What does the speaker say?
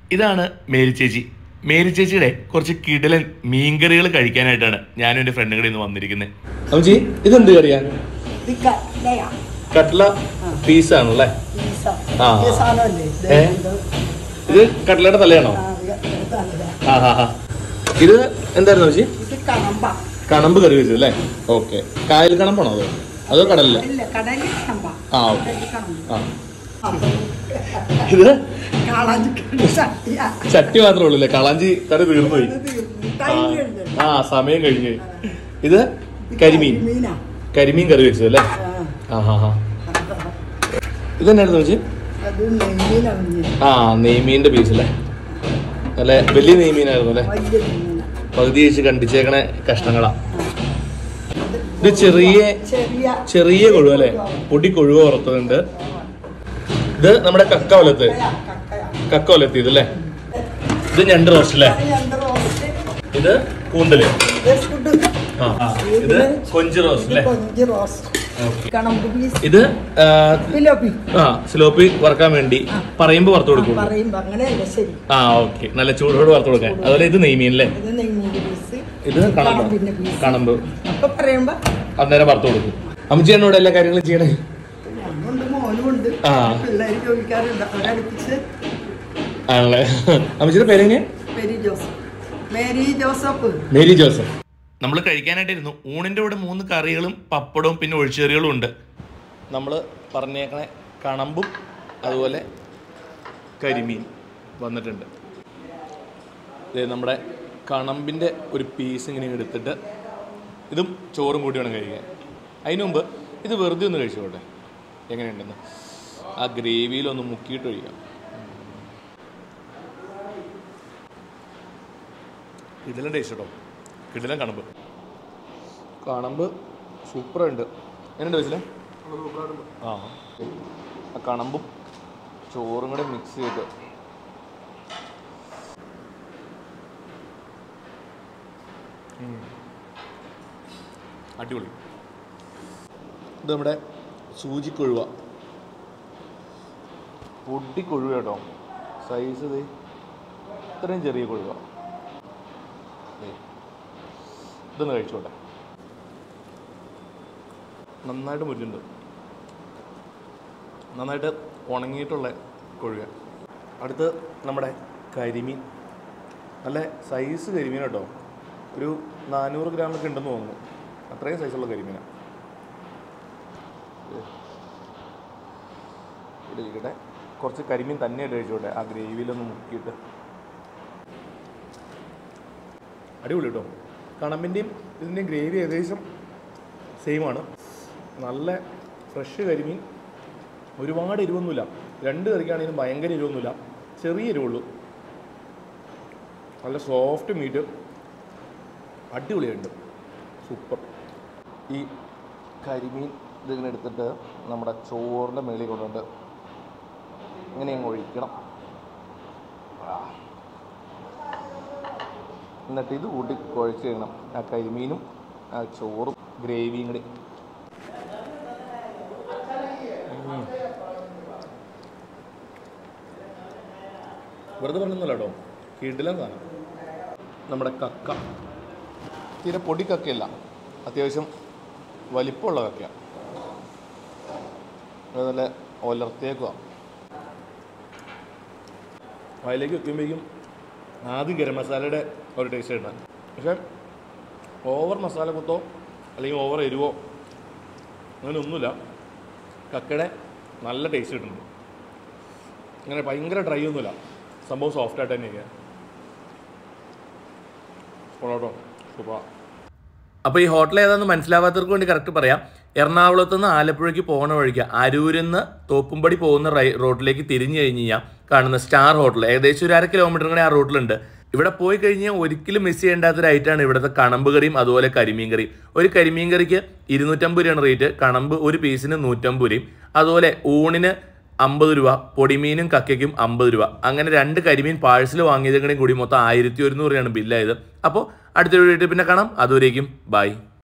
ഇതാണ് മേരി ചേച്ചി മേരി ചേച്ചിയുടെ കുറച്ച് കിടലൻ മീൻകറികൾ കഴിക്കാനായിട്ടാണ് ഞാനും എൻ്റെ ഫ്രണ്ടും കൂടെ ഇന്ന് വന്നിരിക്കുന്നത് അമ്മച്ചി ഇതെന്ത് കറിയാ ഇത് കട്ലയാ. കട്ട്ല പീസാണല്ലേ പീസ. ആ. ഈ സാധനമല്ലേ? ഇത് ഏ? ഇത്. ഇത് കട്ട്ലയുടെ തലയാണോ ആ, ഇത് ഇതല്ല. ആ ഹാ ഹാ ഇത് എന്തായിരുന്നു ചേച്ചി ഇത് കണമ്പ. കണമ്പ് കറി വെച്ചത് അല്ലേ ഓക്കെ കായൽ കണമ്പാണോ അതോ അതോ കടലില്ല ഇല്ല, കടലിൽ കണമ്പ. ആ, ഓക്കേ. കടലിൽ കണമ്പ്. ആ അപ്പൊ ഇത് കാളാഞ്ചിക്കറി ചട്ടിയാ. ചട്ടി മാത്രമേ ഉള്ളൂ അല്ലേ കളാഞ്ചി കറി തീർന്നു പോയി ഇത് തീർന്നു. ആ. ടൈം കഴിഞ്ഞു. ആ സമയം കഴിഞ്ഞ് ഇത് കരിമീൻ കരിമീനാ. കരിമീൻ കറി വെച്ചത് അല്ലേ ആ. ആ ഹാ ഹാ ഇതെന്നായിരുന്നു ചേച്ചി അത് നെയ്മീനാണ് ഇങ്ങനെ. ആ നെയ്മീന്റെ പീസ് അല്ലേ നല്ല വലിയ നെയ്മീനായിരുന്നു അല്ലേ വലിയ മീനാ. പകുതി വെച്ച് കണ്ടിച്ചേക്കണ കഷ്ണങ്ങളാ ഇത് ചെറിയ ചെറിയ ചെറിയ കൊഴുവ അല്ലേ പൊടി കൊഴുവ പുറത്തുണ്ട് ഇത് നമ്മുടെ കക്ക വലത്ത് കക്കയാ, കക്കയാ. കക്ക വലത്തിയത് അല്ലേ ഇത് ഞണ്ട് റോസ്റ്റ് അല്ലേ അത് രണ്ട് റോസ്റ്റ്. ഇത് കൂന്തല് ഇത് ഫുഡ്. ആ, ആ. ഇത് കൊഞ്ച് റോസ്റ്റ് ഇത് അല്ലേ കൊഞ്ച് റോസ്റ്റ്. ഓക്കേ. കണമ്പ് പീസ്. ഇത് ആ, ഫിലോപ്പി. ആ സ്ലോപ്പി വറക്കാൻ വേണ്ടി പറയുമ്പോ വറുത്ത് ആ, കൊടുക്കുള്ളൂ പറയുമ്പോ അങ്ങനെയല്ല ശരി ആ ഓക്കെ നല്ല ചൂടോട് വറുത്ത് കൊടുക്കാൻ അതുപോലെ ഇത് നെയ്മീൻ അല്ലേ ഇത് നെയ്മീൻ്റെ പീസ് ഇത് കണമ്പ് കണമ്പിന്റെ പീസ് കണമ്പ് അപ്പൊ പറയുമ്പോ അന്നേരം വറുത്ത് കൊടുക്കും അമ്മച്ചിയാണ് ഇവിടെ എല്ലാ കാര്യങ്ങളും ചെയ്യണേ മോനുണ്ട് മോനുണ്ട് ആ. പിള്ളേര് ചോദിക്കാറുണ്ട് അവരടുപ്പിച്ച് ആണല്ലേ അമ്മച്ചിയുടെ പേരെങ്ങനെ Mary Joseph Mary Joseph Mary Joseph നമ്മൾ കഴിക്കാനായിട്ടിരുന്നു ഊണിൻ്റെ കൂടെ മൂന്ന് കറികളും പപ്പടവും പിന്നെ ഒഴിച്ചുകറികളും ഉണ്ട് നമ്മൾ പറഞ്ഞേക്കണ കണമ്പും അതുപോലെ കരിമീൻ വന്നിട്ടുണ്ട് ഇത് നമ്മുടെ കണമ്പിൻ്റെ ഒരു പീസ് ഇങ്ങനെ ഇങ്ങ് എടുത്തിട്ട് ഇതും ചോറും കൂട്ടി വേണം കഴിക്കാൻ അതിനു മുമ്പ് ഇത് വെറുതെ ഒന്ന് കഴിച്ചോട്ടെ എങ്ങനെയുണ്ടെന്ന് ആ ഗ്രേവിയിലൊന്ന് മുക്കിയിട്ട് കഴിക്കാം ഇതിലും ടേസ്റ്റ് കേട്ടോ കിടിലം കണമ്പ് കണമ്പ് സൂപ്പറുണ്ട് എന്നുണ്ട് വെച്ചില്ലേ ആ ആ കണമ്പും ചോറും കൂടെ മിക്സ് ചെയ്ത് ഉം. അടിപൊളി ഇത് നമ്മുടെ സൂചിക്കൊഴുവ പൊടി കൊഴുവ കേട്ടോ സൈസ് ഇത് ഇത്രയും ചെറിയ കൊഴുവ ദേ. ഇതൊന്ന് കഴിച്ചോട്ടെ നന്നായിട്ട് മുരിഞ്ഞിട്ടുണ്ട് നന്നായിട്ട് ഉണങ്ങിയിട്ടുള്ള കൊഴുക അടുത്ത് നമ്മുടെ കരിമീൻ നല്ല സൈസ് കരിമീൻ കേട്ടോ ഒരു നാനൂറ് ഗ്രാമൊക്കെ ഉണ്ടെന്ന് തോന്നുന്നു അത്രയും സൈസുള്ള കരിമീനാണ് ഇവിടെ ഇരിക്കട്ടെ കുറച്ച് കരിമീൻ തന്നെയായിട്ട് കഴിച്ചോട്ടെ ആ ഗ്രേവിയിലൊന്ന് മുക്കിയിട്ട് അടിപൊളി കേട്ടോ കണമ്പിൻ്റെയും ഇതിൻ്റെയും ഗ്രേവി ഏകദേശം സെയിം ആണ് നല്ല ഫ്രഷ് കരിമീൻ ഒരുപാട് എരിവൊന്നുമില്ല രണ്ട് കറിക്കാണെങ്കിലും ഭയങ്കര എരിവൊന്നുമില്ല ചെറിയ എരിവുള്ളൂ നല്ല സോഫ്റ്റ് മീറ്റ് അടിപൊളിയുണ്ട് സൂപ്പർ ഈ കരിമീൻ ഇതിങ്ങനെ എടുത്തിട്ട് നമ്മുടെ ചോറിൻ്റെ മേളിൽ കൊണ്ടുകൊണ്ട് ഇങ്ങനെ അങ്ങ് ഒഴിക്കണം ആ. എന്നിട്ട് ഇത് കൂട്ടി കുഴച്ച് കഴിയണം ആ കരിമീനും ആ ചോറും ഗ്രേവിയും കൂടി ഉം. വെറുതെ പറഞ്ഞൊന്നുമല്ല കേട്ടോ കിടിലം സാധനം നമ്മുടെ കക്ക തീരെ പൊടി കക്കയല്ല അത്യാവശ്യം വലിപ്പമുള്ള കക്കയാണ് അത് നല്ല ഒലർത്തേക്കുക അതിലേക്ക് വെക്കുമ്പോഴേക്കും ആദ്യം ഗരം മസാലയുടെ ഒരു ടേസ്റ്റ് കിട്ടാൻ പക്ഷേ ഓവർ മസാല കുത്തോ അല്ലെങ്കിൽ ഓവർ എരിവോ അങ്ങനെ ഒന്നുമില്ല കക്കയുടെ നല്ല ടേസ്റ്റ് കിട്ടുന്നുണ്ട് അങ്ങനെ ഭയങ്കര ഡ്രൈ ഒന്നുമില്ല സംഭവം സോഫ്റ്റ് ആയിട്ട് തന്നെയൊക്കെയാണ് പൊറോട്ടോ സൂപ്പർ അപ്പോൾ ഈ ഹോട്ടൽ ഏതാണെന്ന് മനസ്സിലാവാത്തവർക്ക് വേണ്ടി കറക്റ്റ് പറയാം എറണാകുളത്ത് നിന്ന് ആലപ്പുഴയ്ക്ക് പോകുന്ന വഴിക്ക് അരൂരിൽ നിന്ന് തോപ്പുംപടി പോകുന്ന റൈ റോഡിലേക്ക് തിരിഞ്ഞു കഴിഞ്ഞ് കഴിഞ്ഞാൽ കാണുന്ന സ്റ്റാർ ഹോട്ടൽ ഏകദേശം ഒരു അര കിലോമീറ്റർ കൂടെ ആ റോഡിലുണ്ട് ഇവിടെ പോയി കഴിഞ്ഞാൽ ഒരിക്കലും മിസ് ചെയ്യേണ്ടാത്ത ഐറ്റാണ് ഇവിടുത്തെ കണമ്പ് കറിയും അതുപോലെ കരിമീൻ കറിയും ഒരു കരിമീൻ കറിക്ക് ഇരുന്നൂറ്റമ്പത് രൂപയാണ് റേറ്റ് കണമ്പ് ഒരു പീസിന് നൂറ്റമ്പത് രൂപയും അതുപോലെ ഊണിന് അമ്പത് രൂപ പൊടിമീനും കക്കയ്ക്കും അമ്പത് രൂപ അങ്ങനെ രണ്ട് കരിമീൻ പാഴ്സൽ വാങ്ങിയതും കൂടി മൊത്തം ആയിരത്തി ഒരുന്നൂറ് രൂപയാണ് ബില്ലായത് അപ്പോൾ അടുത്ത വീഡിയോ പിന്നെ കാണാം അതുവരേക്കും ബൈ